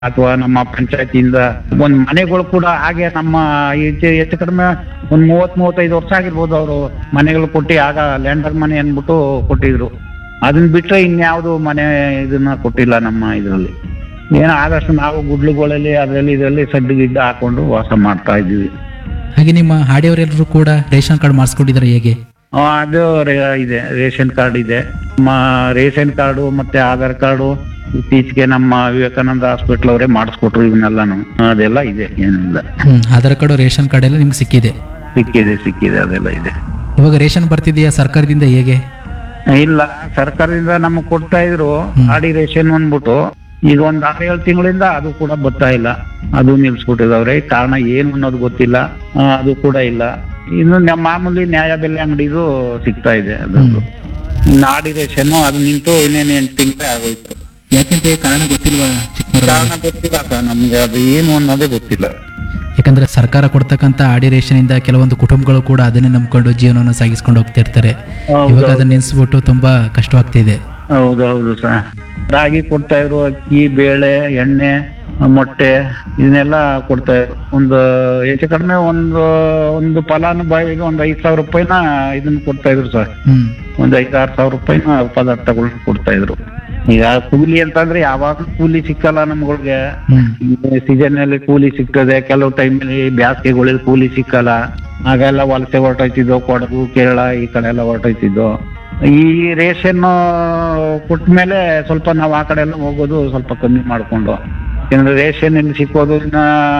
ಅಥವಾ ನಮ್ಮ ಪಂಚಾಯತಿಯಿಂದ ಒಂದ್ ಮನೆಗಳು ಕೂಡ ಹಾಗೆ ನಮ್ಮ ಹೆಚ್ಚು ಹೆಚ್ಚು ಕಡಿಮೆ ಒಂದ್ ಮೂವತ್ ಮೂವತ್ತೈದು ವರ್ಷ ಆಗಿರ್ಬೋದು ಅವರು ಮನೆಗಳು ಕೊಟ್ಟು ಆಗ ಲ್ಯಾಂಡರ್ ಮನೆ ಅಂದ್ಬಿಟ್ಟು ಕೊಟ್ಟಿದ್ರು ಅದನ್ನ ಬಿಟ್ರೆ ಇನ್ಯಾವುದು ಮನೆ ಇದನ್ನ ಕೊಟ್ಟಿಲ್ಲ ನಮ್ಮ ಇದರಲ್ಲಿ ಏನೋ ಆದಷ್ಟು ನಾವು ಗುಡ್ಲುಗಳಲ್ಲಿ ಅದರಲ್ಲಿ ಇದರಲ್ಲಿ ಸಡ್ಡು ಗಿಡ್ಡು ಹಾಕೊಂಡು ವಾಸ ಮಾಡ್ತಾ ಇದ್ದೀವಿ ಹಾಗೆ ನಿಮ್ಮ ಹಾಡಿಯವರೆಲ್ಲರೂ ಕೂಡ ರೇಷನ್ ಕಾರ್ಡ್ ಮಾಡಿಸ್ಕೊಂಡಿದ್ದಾರೆ ಹೇಗೆ ಆ, ಅದು ರೇ- ಇದೆ ರೇಷನ್ ಕಾರ್ಡ್ ಇದೆ ನಮ್ಮ ರೇಷನ್ ಕಾರ್ಡು ಮತ್ತೆ ಆಧಾರ್ ಕಾರ್ಡು ಇತ್ತೀಚೆಗೆ ನಮ್ಮ ವಿವೇಕಾನಂದ ಹಾಸ್ಪಿಟಲ್ ಅವರೇ ಮಾಡಿಸ್ಕೊಟ್ರು ಇವನ್ನೆಲ್ಲಾನು ಅದೆಲ್ಲ ಇದೆ ಏನಿಲ್ಲ ಹ್ಮ್ ಆಧಾರ್ ಕಾರ್ಡು ರೇಷನ್ ಕಾರ್ಡ್ ಎಲ್ಲ ನಿಮ್ಗೆ ಸಿಕ್ಕಿದೆ ಸಿಕ್ಕಿದೆ ಸಿಕ್ಕಿದೆ ಅದೆಲ್ಲ ಇದೆ ಇವಾಗ ರೇಷನ್ ಬರ್ತಿದೆಯಾ ಸರ್ಕಾರದಿಂದ ಹೇಗೆ ಇಲ್ಲ ಸರ್ಕಾರದಿಂದ ನಮಗೆ ಕೊಡ್ತಾ ಇದ್ರು ಆಡಿ ರೇಷನ್ ಅಂದ್ಬಿಟ್ಟು ಈಗ ಒಂದ್ ಆರು ಏಳು ತಿಂಗಳಿಂದ ಅದು ಕೂಡ ಬರ್ತಾ ಇಲ್ಲ ಅದು ನಿಲ್ಸ್ಬಿಟ್ಟಿದವ್ರೆ ಕಾರಣ ಏನು ಅನ್ನೋದು ಗೊತ್ತಿಲ್ಲ ಆ, ಅದು ಕೂಡ ಇಲ್ಲ ಇನ್ನು ನಮ್ಮ ಮಾಮೂಲಿ ನ್ಯಾಯ ಬೆಲೆ ಅಂಗಡಿದು ಸಿಗ್ತಾ ಇದೆ ಅದೊಂದು ಇನ್ನು ಆಡಿ ರೇಷನ್ ಅದು ನಿಂತು ಇನ್ನೇನು ಎಂಟು ತಿಂಗಳೇ ಆಗೋಯ್ತು ಯಾಕೆಂತ ಕಾರಣ ಗೊತ್ತಿಲ್ವಾ ಚಿಕ್ಕಮರ ಕಾರಣ ಗೊತ್ತಿಲ್ಲ ಸರ್ ನಮ್ಗೆ ಅದು ಏನು ಅನ್ನೋದೇ ಗೊತ್ತಿಲ್ಲ ಯಾಕಂದ್ರೆ ಸರ್ಕಾರ ಕೊಡ್ತಕ್ಕಂಥ ಆಡಿ ರೇಷನ್ ಇಂದ ಕೆಲವೊಂದು ಕುಟುಂಬಗಳು ಕೂಡ ಅದನ್ನೇ ನಂಬ್ಕೊಂಡು ಜೀವನವನ್ನು ಸಾಗಿಸ್ಕೊಂಡು ಹೋಗ್ತಿರ್ತಾರೆ ಇವಾಗ ಅದನ್ನ ನಿಲ್ಸ್ಬಿಟ್ಟು ತುಂಬಾ ಕಷ್ಟವಾಗ್ತಿದೆ ಹೌದೌದು ಸರ್ ರಾಗಿ ಕೊಡ್ತಾ ಇದ್ರು ಅಕ್ಕಿ ಬೇಳೆ ಎಣ್ಣೆ ಮೊಟ್ಟೆ ಇದನ್ನೆಲ್ಲ ಕೊಡ್ತಾ ಇದ್ರು ಒಂದು ಹೆಚ್ಚು ಕಡಿಮೆ ಒಂದು ಒಂದು ಫಲಾನುಭವಿಗೆ ಒಂದು ಐದ್ ಸಾವಿರ ರೂಪಾಯಿನ ಇದನ್ನ ಕೊಡ್ತಾ ಇದ್ರು ಸರ್ ಹ್ಮ್ ಒಂದು ಐದು ಆರು ಸಾವಿರ ರೂಪಾಯಿನ ಪದಾರ್ಥಗಳನ್ನ ಕೊಡ್ತಾ ಇದ್ರು ಈಗ ಕೂಲಿ ಅಂತಂದ್ರೆ ಯಾವಾಗ್ಲೂ ಕೂಲಿ ಸಿಕ್ಕಲ್ಲ ನಮ್ಗಳಿಗೆ ಹ್ಮ್ ಸೀಸನ್ ಅಲ್ಲಿ ಕೂಲಿ ಸಿಗ್ತದೆ ಕೆಲವು ಟೈಮಲ್ಲಿ ಬ್ಯಾಸಿಗೆಗಳಲ್ಲಿ ಕೂಲಿ ಸಿಕ್ಕಲ್ಲ ಆಗೆಲ್ಲ ವಲಸೆ ಹೊರಟೋಯ್ತಿದ್ದೋ ಕೊಡಗು ಕೇರಳ ಈ ಕಡೆ ಎಲ್ಲ ಹೊರಟೋಯ್ತಿದ್ದೋ ಈ ರೇಷನ್ ಕೊಟ್ಟ ಮೇಲೆ ಸ್ವಲ್ಪ ನಾವು ಆ ಕಡೆ ಎಲ್ಲ ಹೋಗೋದು ಸ್ವಲ್ಪ ಕಮ್ಮಿ ಮಾಡ್ಕೊಂಡು ಯಾಕಂದ್ರೆ ರೇಷನ್ ಇಲ್ಲಿ ಸಿಕ್ಕೋದು ಇನ್ನ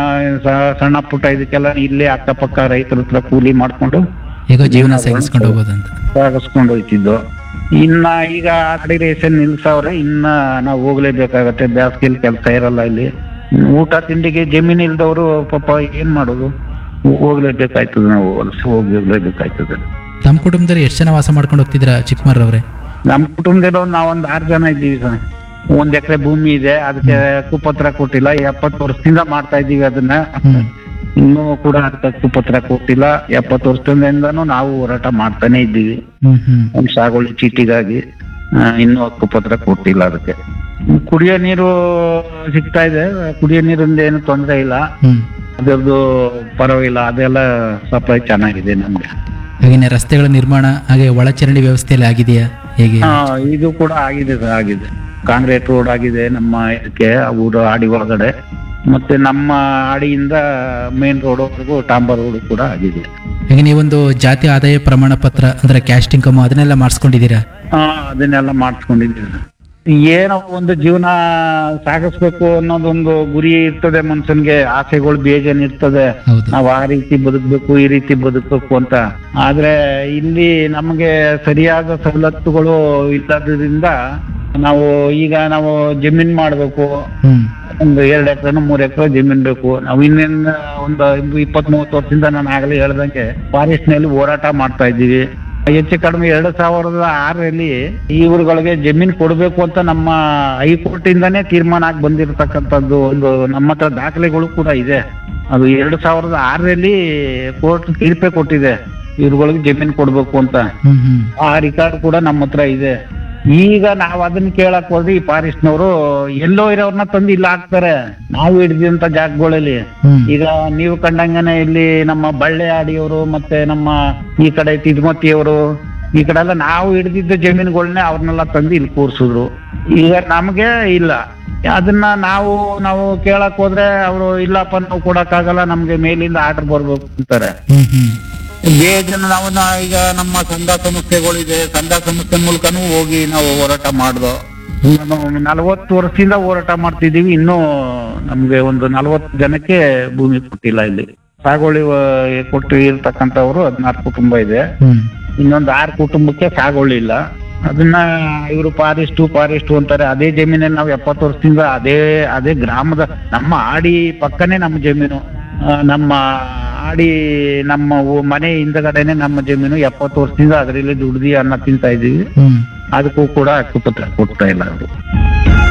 ಸ- ಸಣ್ಣ ಪುಟ್ಟ ಇದಕ್ಕೆಲ್ಲ ಇಲ್ಲೇ ಅಕ್ಕಪಕ್ಕ ರೈತರ ಹತ್ರ ಕೂಲಿ ಮಾಡ್ಕೊಂಡು ಈಗ ಜೀವನ ಸಾಗಿಸ್ಕೊಂಡು ಹೋಗೋದಂತ ಸಾಗಿಸ್ಕೊಂಡು ಹೋಯ್ತಿದ್ದು ಇನ್ನ ಈಗ ಆಕಡೆ ರೇಷನ್ ನಿಲ್ಸವ್ರೆ ಇನ್ನ ನಾವು ಹೋಗ್ಲೇಬೇಕಾಗತ್ತೆ ಬ್ಯಾಸ್ಗೆಲ್ ಕೆಲಸ ಇರಲ್ಲ ಇಲ್ಲಿ ಊಟ ತಿಂಡಿಗೆ ಜಮೀನ್ ಇಲ್ದವ್ರು ಪಾಪ ಏನ್ ಮಾಡೋದು ಹೋಗ್ಲೇಬೇಕಾಯ್ತದೆ ನಾವು ವಲಸೆ ಹೋಗ್ಲೇಬೇಕಾಯ್ತದೆ ತಮ್ಮ ಕುಟುಂಬದಲ್ಲಿ ಎಷ್ಟು ಜನ ವಾಸ ಮಾಡ್ಕೊಂಡು ಹೋಗ್ತಿದ್ರ ಚಿಕ್ಕಮರವ್ರೆ ನಮ್ ಕುಟುಂಬದಲ್ಲಿ ಒಂದ್ ನಾವೊಂದ್ ಆರು ಜನ ಇದ್ದೀವಿ ಸರ್ ಒಂದ್ ಎಕರೆ ಭೂಮಿ ಇದೆ ಅದಕ್ಕೆ ಕುಪತ್ರ ಕೊಟ್ಟಿಲ್ಲ ಎಪ್ಪತ್ತು ವರ್ಷದಿಂದ ಮಾಡ್ತಾ ಇದ್ದೀವಿ ಅದನ್ನ ಹ್ಮ್ ಇನ್ನೂ ಕೂಡ ಅದಕ್ಕೆ ಕುಪತ್ರ ಕೊಟ್ಟಿಲ್ಲ ಎಪ್ಪತ್ತು ವರ್ಷದಿಂದನೂ ನಾವು ಹೋರಾಟ ಮಾಡ್ತಾನೆ ಇದ್ದೀವಿ ಹ್ಮ್ ಹ್ಮ್ ಒಂದ್ ಸಾಗುವಳಿ ಚೀಟಿಗಾಗಿ ಆ, ಇನ್ನೂ ಹಕ್ಕುಪತ್ರ ಕೊಟ್ಟಿಲ್ಲ ಅದಕ್ಕೆ ಕುಡಿಯೋ ನೀರು ಸಿಗ್ತಾ ಇದೆ ಕುಡಿಯೋ ನೀರಿಂದ ಏನು ತೊಂದರೆ ಇಲ್ಲ ಹ್ಮ್ ಅದರದ್ದು ಪರವಾಗಿಲ್ಲ ಅದೆಲ್ಲ ಸಪ್ಲೈ ಚೆನ್ನಾಗಿದೆ ನಮ್ಗೆ ಹಾಗೇನೆ ರಸ್ತೆಗಳ ನಿರ್ಮಾಣ ಹಾಗೆ ಒಳಚರಂಡಿ ವ್ಯವಸ್ಥೆಯಲ್ಲಿ ಆಗಿದೆಯಾ ಹೇಗೆ ಆ, ಇದು ಕೂಡ ಆಗಿದೆ ಸರ್, ಆಗಿದೆ ಕಾಂಕ್ರೀಟ್ ರೋಡ್ ಆಗಿದೆ ನಮ್ಮ ಇದಕ್ಕೆ ಊರು ಆಡಿ ಒಳಗಡೆ ಮತ್ತೆ ನಮ್ಮ ಆಡಿಯಿಂದ ಮೇನ್ ರೋಡ್ ವರೆಗೂ ಟಾಂಬರ್ ರೋಡ್ ಕೂಡ ಆಗಿದೆ ಹಾಗೆ ನೀವೊಂದು ಜಾತಿ ಆದಾಯ ಪ್ರಮಾಣ ಪತ್ರ ಅಂದ್ರೆ ಕ್ಯಾಸ್ಟ್ ಇನ್ಕಮ್ ಅದನ್ನೆಲ್ಲ ಮಾಡಿಸ್ಕೊಂಡಿದ್ದೀರಾ ಹಾ ಅದನ್ನೆಲ್ಲ ಮಾಡಿಸ್ಕೊಂಡಿದ್ದೀವಿ ಏನೋ ಒಂದು ಜೀವನ ಸಾಗಿಸ್ಬೇಕು ಅನ್ನೋದೊಂದು ಗುರಿ ಇರ್ತದೆ ಮನ್ಸನ್ಗೆ ಆಸೆಗಳು ಬೇಜಾನ್ ಇರ್ತದೆ ಹೌದು ನಾವ್ ಆ ರೀತಿ ಬದುಕ್ಬೇಕು ಈ ರೀತಿ ಬದುಕ್ಬೇಕು ಅಂತ ಆದ್ರೆ ಇಲ್ಲಿ ನಮಗೆ ಸರಿಯಾದ ಸವಲತ್ತುಗಳು ಇಲ್ಲದ್ರಿಂದ ನಾವು ಈಗ ನಾವು ಜಮೀನ್ ಮಾಡ್ಬೇಕು ಹ್ಮ್ ಒಂದು ಎರಡು ಎಕರೆ ಮೂರ್ ಎಕರೆ ಜಮೀನ್ ಬೇಕು ನಾವು ಇನ್ನೇನು ಒಂದು ಇಪ್ಪತ್ ಮೂವತ್ತು ವರ್ಷದಿಂದ ನಾನು ಆಗಲೇ ಹೇಳ್ದಂಗೆ ಫಾರೆಸ್ಟ್ ನಲ್ಲಿ ಹೋರಾಟ ಮಾಡ್ತಾ ಇದ್ದೀವಿ ಹೆಚ್ಚು ಕಡಿಮೆ ಎರಡು ಸಾವಿರದ ಆರರಲ್ಲಿ ಇವ್ರುಗಳಿಗೆ ಜಮೀನ್ ಕೊಡ್ಬೇಕು ಅಂತ ನಮ್ಮ ಹೈಕೋರ್ಟ್ ಇಂದಾನೇ ತೀರ್ಮಾನ ಆಗಿ ಬಂದಿರತಕ್ಕಂಥದ್ದು ಒಂದು ನಮ್ಮ ಹತ್ರ ದಾಖಲೆಗಳು ಕೂಡ ಇದೆ ಅದು ಎರಡು ಸಾವಿರದ ಆರರಲ್ಲಿ ಕೋರ್ಟ್ ತೀರ್ಪೆ ಕೊಟ್ಟಿದೆ ಇವ್ರುಗಳಿಗೆ ಜಮೀನ್ ಕೊಡ್ಬೇಕು ಅಂತ ಹ್ಮ್ ಹ್ಮ್ ಆ ರಿಕಾರ್ಡ್ ಕೂಡ ನಮ್ಮ ಹತ್ರ ಇದೆ ಈಗ ನಾವ್ ಅದನ್ನ ಕೇಳಕ್ ಹೋದ್ರೆ ಈ ಫಾರೆಸ್ಟ್ನವರು ಎಲ್ಲೋ ಇರೋರ್ನ ತಂದು ಇಲ್ಲ ಹಾಕ್ತಾರೆ ನಾವು ಹಿಡಿದಂತ ಜಾಗಗಳಲ್ಲಿ ಹ್ಮ್ ಈಗ ನೀವು ಕಂಡಂಗನೆ ಇಲ್ಲಿ ನಮ್ಮ ಬಳ್ಳೆ ಆಡಿಯವರು ಮತ್ತೆ ನಮ್ಮ ಈ ಕಡೆ ತಿದ್ಮತಿಯವರು ಈ ಕಡೆ ಎಲ್ಲ ನಾವು ಹಿಡಿದಿದ್ದ ಜಮೀನುಗಳನ್ನೇ ಅವ್ರನ್ನೆಲ್ಲ ತಂದು ಇಲ್ಲಿ ಕೂರ್ಸಿದ್ರು ಈಗ ನಮ್ಗೆ ಇಲ್ಲ ಅದನ್ನ ನಾವು ನಾವು ಕೇಳಕ್ ಹೋದ್ರೆ ಅವರು ಇಲ್ಲಪ್ಪ ನಾವು ಕೊಡಕ್ಕಾಗಲ್ಲ ನಮ್ಗೆ ಮೇಲಿಂದ ಆರ್ಡರ್ ಬರ್ಬೇಕು ಅಂತಾರೆ ಹ್ಮ್ ಹ್ಮ್ ಬೇಜನ ನಾವು ನಾ- ಈಗ ನಮ್ಮ ಸಂಘ ಸಂಸ್ಥೆಗಳಿದೆ ಸಂಘ ಸಂಸ್ಥೆ ಮೂಲಕನೂ ಹೋಗಿ ನಾವು ಹೋರಾಟ ಮಾಡ್ದೋ ನಾವು ನಲವತ್ತು ವರ್ಷದಿಂದ ಹೋರಾಟ ಮಾಡ್ತಿದೀವಿ ಇನ್ನೂ ನಮ್ಗೆ ಒಂದು ನಲವತ್ತು ಜನಕ್ಕೆ ಭೂಮಿ ಕೊಟ್ಟಿಲ್ಲ ಇಲ್ಲಿ ಸಾಗುವಳಿ ವ- ಕೊಟ್ಟು ಇರ್ತಕ್ಕಂಥವ್ರು ಹದಿನಾರು ಕುಟುಂಬ ಇದೆ ಹ್ಮ್ ಇನ್ನೊಂದು ಆರು ಕುಟುಂಬಕ್ಕೆ ಸಾಗುವಳಿ ಇಲ್ಲ ಅದನ್ನ ಇವರು ಫಾರೆಸ್ಟು ಫಾರೆಸ್ಟು ಅಂತಾರೆ ಅದೇ ಜಮೀನಲ್ಲಿ ನಾವು ಎಪ್ಪತ್ತು ವರ್ಷದಿಂದ ಅದೇ ಅದೇ ಗ್ರಾಮದ ನಮ್ಮ ಆಡಿ ಪಕ್ಕನೇ ನಮ್ಮ ಜಮೀನು ಆ, ನಮ್ಮ ಆಡಿ ನಮ್ಮ ಊ- ಮನೆ ಹಿಂದಗಡೆನೆ ನಮ್ಮ ಜಮೀನು ಎಪ್ಪತ್ತು ವರ್ಷದಿಂದ ಅದರಲ್ಲಿ ದುಡ್ದು ಅನ್ನ ತಿಂತಾ ಇದೀವಿ ಹ್ಮ್ ಅದಕ್ಕೂ ಕೂಡ ಹಕ್ಕುಪತ್ರ ಕೊಡ್ತಾ ಇಲ್ಲ ಅವರು